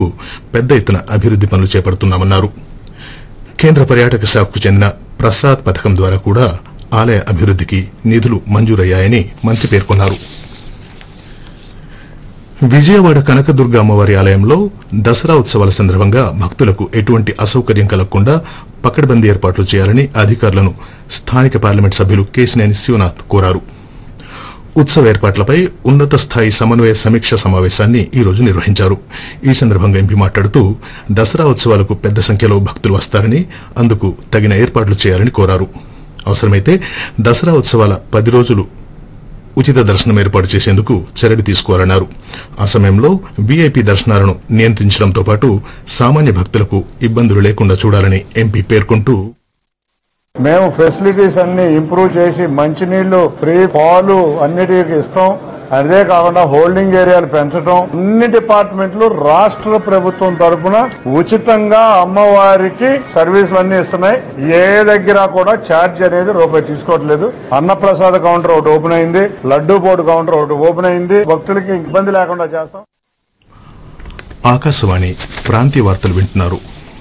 పెద్ద ఎత్తున అభివృద్ది పనులు చేపడుతున్నామన్నారు కేంద్ర పర్యాటక శాఖకు చెందిన ప్రసాద్ పథకం ద్వారా కూడా ఆలయ అభివృద్దికి నిధులు మంజూరయ్యాయని మంత్రి పేర్కొన్నారు విజయవాడ కనకదుర్గ అమ్మవారి ఆలయంలో దసరా ఉత్సవాల సందర్భంగా భక్తులకు ఎటువంటి అసౌకర్యం కలగకుండా పకడ్బందీ ఏర్పాట్లు చేయాలని అధికారులను స్థానిక పార్లమెంట్ సభ్యులు కేశినేని శివనాథ్ కోరారు ఉత్సవ ఏర్పాట్లపై ఉన్నత స్థాయి సమన్వయ సమీక్ష సమావేశాన్ని ఈ రోజు నిర్వహించారు ఈ సందర్భంగా ఎంపీ మాట్లాడుతూ దసరా ఉత్సవాలకు పెద్ద సంఖ్యలో భక్తులు వస్తారని అందుకు తగిన ఏర్పాట్లు చేయాలని కోరారు అవసరమైతే దసరా ఉత్సవాల పది రోజులు ఉచిత దర్శనం ఏర్పాటు చేసేందుకు చర్యలు తీసుకోవాలన్నారు ఆ సమయంలో వీఐపీ దర్శనాలను నియంత్రించడంతో పాటు సామాన్య భక్తులకు ఇబ్బందులు లేకుండా చూడాలని ఎంపీ పేర్కొంటూ మేము ఫెసిలిటీస్ అన్ని ఇంప్రూవ్ చేసి మంచినీళ్లు ఫ్రీ పాలు అన్నిటికి ఇస్తాం అదే కాకుండా హోల్డింగ్ ఏరియాలు పెంచడం అన్ని డిపార్ట్మెంట్లు రాష్ట్ర ప్రభుత్వం తరపున ఉచితంగా అమ్మవారికి సర్వీసులు అన్ని ఇస్తున్నాయి ఏ దగ్గర కూడా ఛార్జ్ అనేది రూపాయి తీసుకోవట్లేదు అన్నప్రసాద కౌంటర్ ఒకటి ఓపెన్ అయింది లడ్డూ బోర్డు కౌంటర్ ఒకటి ఓపెన్ అయింది భక్తులకి ఇబ్బంది లేకుండా చేస్తాం ఆకాశవాణి ప్రాంతీయ వార్తలు వింటున్నారు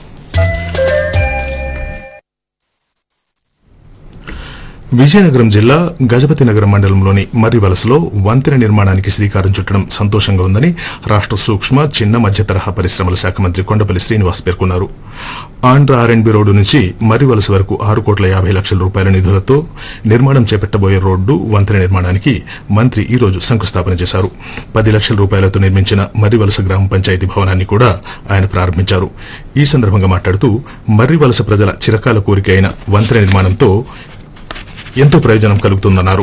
విజయనగరం జిల్లా గజపతి నగరం మండలంలోని మర్రి వలసలో వంతెన నిర్మాణానికి శ్రీకారం చుట్టడం సంతోషంగా ఉందని రాష్ట సూక్ష్మ చిన్న మధ్య తరహా పరిశ్రమల శాఖ మంత్రి కొండపల్లి శ్రీనివాస్ పేర్కొన్నారు ఆంధ్ర ఆర్ఎండ్బి రోడ్డు నుంచి మర్రి వలస వరకు ఆరు కోట్ల యాభై లక్షల రూపాయల నిధులతో నిర్మాణం చేపట్టబోయే రోడ్డు వంతెన నిర్మాణానికి మంత్రి ఈ రోజు శంకుస్థాపన చేశారు పది లక్షల రూపాయలతో నిర్మించిన మర్రి వలస గ్రామ పంచాయతీ భవనాన్ని కూడా ఆయన ప్రారంభించారు ఈ సందర్భంగా మాట్లాడుతూ మర్రి వలస ప్రజల చిరకాల కోరిక అయిన వంతెన నిర్మాణంతో ఎంతో ప్రయోజనం కలుగుతుందన్నారు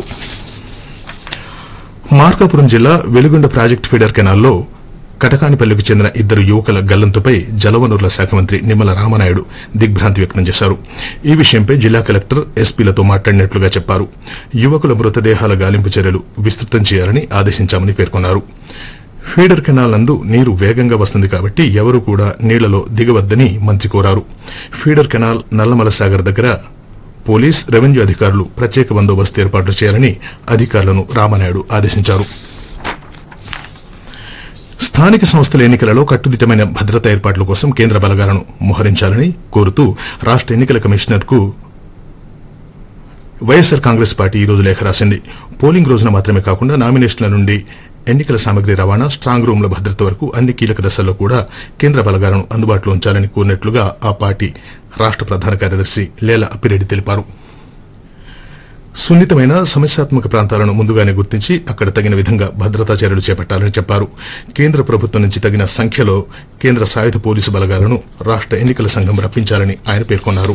మార్కాపురం జిల్లా వెలుగొండ ప్రాజెక్టు ఫీడర్ కెనాల్లో కటకానిపల్లికి చెందిన ఇద్దరు యువకుల గల్లంతుపై జలవనరుల శాఖ మంత్రి నిమ్మల రామనాయుడు దిగ్భ్రాంతి వ్యక్తం చేశారు ఈ విషయంపై జిల్లా కలెక్టర్ ఎస్పీలతో మాట్లాడినట్లుగా చెప్పారు యువకుల మృతదేహాల గాలింపు చర్యలు విస్తృతం చేయాలని ఆదేశించామని పేర్కొన్నారు ఫీడర్ కెనాల్ నందు నీరు వేగంగా వస్తుంది కాబట్టి ఎవరూ కూడా నీళ్లలో దిగవద్దని మంత్రి కోరారు ఫీడర్ కెనాల్ నల్లమల సాగర్ దగ్గర పోలీస్ రెవెన్యూ అధికారులు ప్రత్యేక బందోబస్తు ఏర్పాట్లు చేయాలని అధికారులను రామనాయుడు ఆదేశించారు స్థానిక సంస్థల ఎన్నికలలో కట్టుదిట్టమైన భద్రతా ఏర్పాట్ల కోసం కేంద్ర బలగాలను మోహరించాలని కోరుతూ రాష్ట ఎన్నికల కమిషనర్ కు వైఎస్సార్ కాంగ్రెస్ పార్టీ ఈ రోజు లేఖ రాసింది పోలింగ్ రోజున మాత్రమే కాకుండా నామినేషన్ల నుండి ఎన్నికల సామగ్రి రవాణా స్ట్రాంగ్ రూమ్ల భద్రత వరకు అన్ని కీలక దశల్లో కూడా కేంద్ర బలగాలను అందుబాటులో ఉంచాలని కోరినట్లుగా ఆ పార్టీ రాష్ట ప్రధాన కార్యదర్శి లేల అప్పిరెడ్డి తెలిపారు సున్నితమైన సమస్యాత్మక ప్రాంతాలను ముందుగానే గుర్తించి అక్కడ తగిన విధంగా భద్రతా చర్యలు చేపట్టాలని చెప్పారు కేంద్ర ప్రభుత్వం నుంచి తగిన సంఖ్యలో కేంద్ర సాయుధ పోలీసు బలగాలను రాష్ట ఎన్నికల సంఘం రప్పించాలని ఆయన పేర్కొన్నారు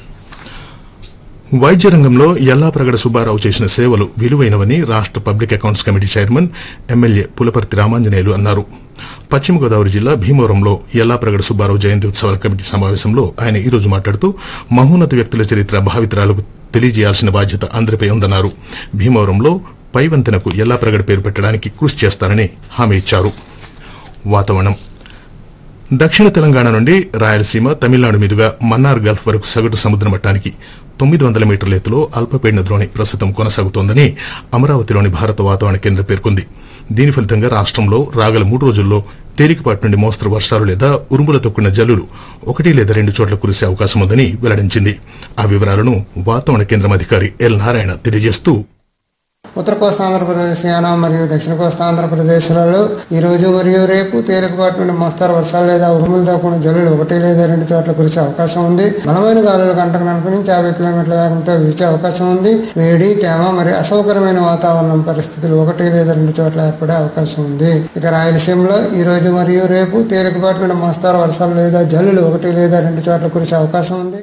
వైద్య రంగంలో ఎల్లాప్రగడ సుబ్బారావు చేసిన సేవలు విలువైనవని రాష్ట public accounts committee chairman MLA Pulaparthi Ramanjaneyulu అన్నారు పశ్చిమ గోదావరి జిల్లా భీమవరంలో ఎల్లాప్రగడ సుబ్బారావు జయంతి ఉత్సవాల కమిటీ సమావేశంలో ఆయన ఈ రోజు మాట్లాడుతూ మహోన్నత వ్యక్తుల చరిత్ర భావితరాలకు తెలియజేయాల్సిన బాధ్యత అందరిపై ఉందన్నారు భీమవరంలో పై వంతెనకు ఎల్లాప్రగడ పేరు పెట్టడానికి కృషి చేస్తారని హామీ ఇచ్చారు వాతావరణం దక్షిణ తెలంగాణ నుండి రాయలసీమ తమిళనాడు మీదుగా మన్నార్ గల్ఫ్ వరకు సగటు సముద్ర మట్టానికి తొమ్మిది వందల మీటర్ల ఎత్తులో అల్పపీడన ద్రోణి ప్రస్తుతం కొనసాగుతోందని అమరావతిలోని భారత వాతావరణ కేంద్రం పేర్కొంది దీని ఫలితంగా రాష్టంలో రాగల మూడు రోజుల్లో తేలికపాటి నుండి మోస్తరు వర్షాలు లేదా ఉరుములతో కూడిన జల్లులు ఒకటి లేదా రెండు చోట్ల కురిసే అవకాశం ఉందని వెల్లడించింది ఆ వివరాలను వాతావరణ కేంద్రం అధికారి ఎల్ నారాయణ తెలియజేస్తూ ఉత్తర కోస్తా ఆంధ్రప్రదేశ్ యానా మరియు దక్షిణ కోస్తా ఆంధ్రప్రదేశ్లలో ఈ రోజు మరియు రేపు తేలికపాటి నుండి మోస్తారు వర్షాలు లేదా ఉరుములతో కూడిన జల్లులు ఒకటి లేదా రెండు చోట్ల కురిసే అవకాశం ఉంది బలమైన గాలులు గంటకు నలభై నుంచి యాభై కిలోమీటర్ల వేగంతో వీచే అవకాశం ఉంది వేడి తేమ మరియు అసౌకర్యమైన వాతావరణం పరిస్థితులు ఒకటి లేదా రెండు చోట్ల ఏర్పడే అవకాశం ఉంది ఇక రాయలసీమలో ఈ రోజు మరియు రేపు తేలికపాటి నుండి మోస్తారు వర్షాలు లేదా జల్లులు ఒకటి లేదా రెండు చోట్ల కురిసే అవకాశం ఉంది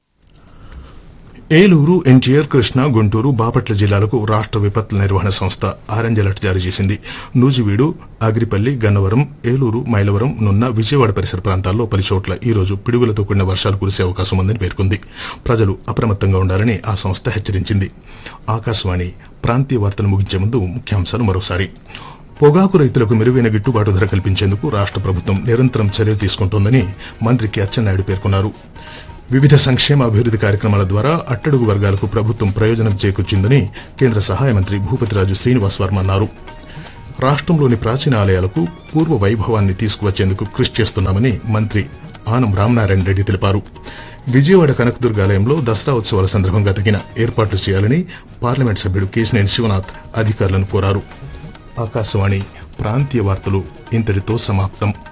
ఏలూరు ఎన్టీఆర్ కృష్ణా గుంటూరు బాపట్ల జిల్లాలకు రాష్ట విపత్తుల నిర్వహణ సంస్థ ఆరెంజ్ అలర్ట్ జారీ చేసింది నూజివీడు అగిరిపల్లి గన్నవరం ఏలూరు మైలవరం నున్న విజయవాడ పరిసర ప్రాంతాల్లో పలు చోట్ల ఈ రోజు పిడుగులతో కూడిన వర్షాలు కురిసే అవకాశం ఉందని పేర్కొంది ప్రజలు అప్రమత్తంగా ఉండాలని ఆ సంస్థ హెచ్చరించింది ఆకాశవాణి ప్రాంతీయ వార్తలు ముగించే ముందు ముఖ్యాంశాలు మరోసారి పొగాకు రైతులకు మెరుగైన గిట్టుబాటు ధర కల్పించేందుకు రాష్ట ప్రభుత్వం నిరంతరం చర్యలు తీసుకుంటోందని మంత్రి కె అచ్చెన్నాయుడు పేర్కొన్నారు వివిధ సంక్షేమ అభివృద్ది కార్యక్రమాల ద్వారా అట్టడుగు వర్గాలకు ప్రభుత్వం ప్రయోజనం చేకూర్చిందని కేంద్ర సహాయ మంత్రి భూపతిరాజు శ్రీనివాస్ వర్మ అన్నారు రాష్ట్రంలోని ప్రాచీన ఆలయాలకు పూర్వ వైభవాన్ని తీసుకువచ్చేందుకు కృషి చేస్తున్నామని మంత్రి ఆనం రామనారాయణ రెడ్డి తెలిపారు విజయవాడ కనకదుర్గ ఆలయంలో దసరా ఉత్సవాల సందర్భంగా తగిన ఏర్పాట్లు చేయాలని పార్లమెంట్ సభ్యుడు కేశినేని శివనాథ్ అధికారులను కోరారు ఆకాశవాణి ప్రాంతీయ వార్తలు ఇంతటితో సమాప్తం